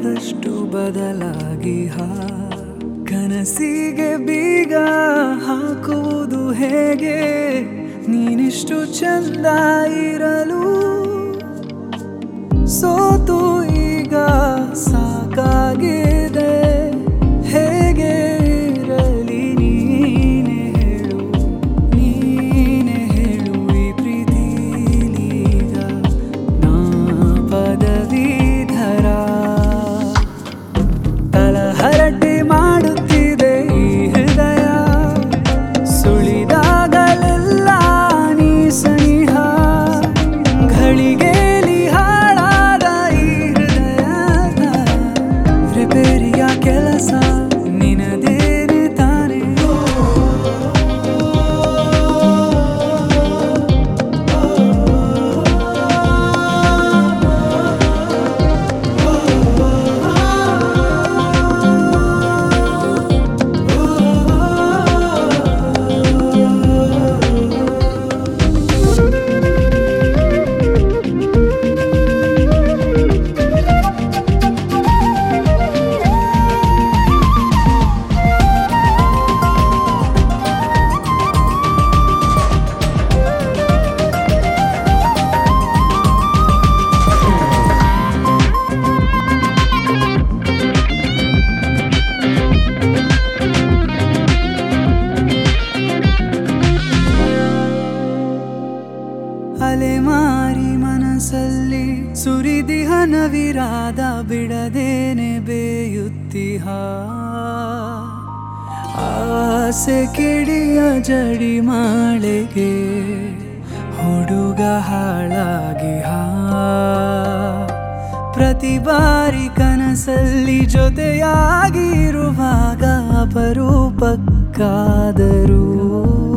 ಆದಷ್ಟು ಬದಲಾಗಿ ಹಾ ಕನಸಿಗೆ ಬೀಗ ಹಾಕುವುದು ಹೇಗೆ ನೀನಿಷ್ಟು ಚಂದ ಇರಲು ಸೋತು ಈಗ ಸಾಕಾಗಿದೆ ಹೇಗೆ ಇರಲಿ ನೀನೆ ಹೇಳು ನೀನೆ ಹೇಳು ಈ ಪ್ರೀತಿಲೀಗ ನಾ ಪದವೀಧರ ತಲಹರಟೆ ಮಾಡುತ್ತಿದೆ ಈ ಹೃದಯ ಸುಳಿದಾಗಲೆಲ್ಲ ನೀ ಸನಿಹ ಘಳಿಗೆಲಿ ಹಾಳಾದ ಈ ಹೃದಯ ರಿಪೇರಿಯ ಕೆಲಸ ನಿನದೇನೆ ತಾನೆ ಅಲೆಮಾರಿ ಮನಸ್ಸಲ್ಲಿ ಸುರಿದಿಹ ನವಿರಾದ ಬಿಡದೇನೆ ಬೇಯುತ್ತಿಹ ಆಸೆ ಕಿಡಿಯ ಜಡಿ ಮಾಳೆಗೆ ಹುಡುಗ ಹಾಳಾಗಿ ಹಾ ಪ್ರತಿ ಬಾರಿ ಕನಸಲ್ಲಿ ಜೊತೆಯಾಗಿರುವಾಗ ಅಪರೂಪಕ್ಕಾದರೂ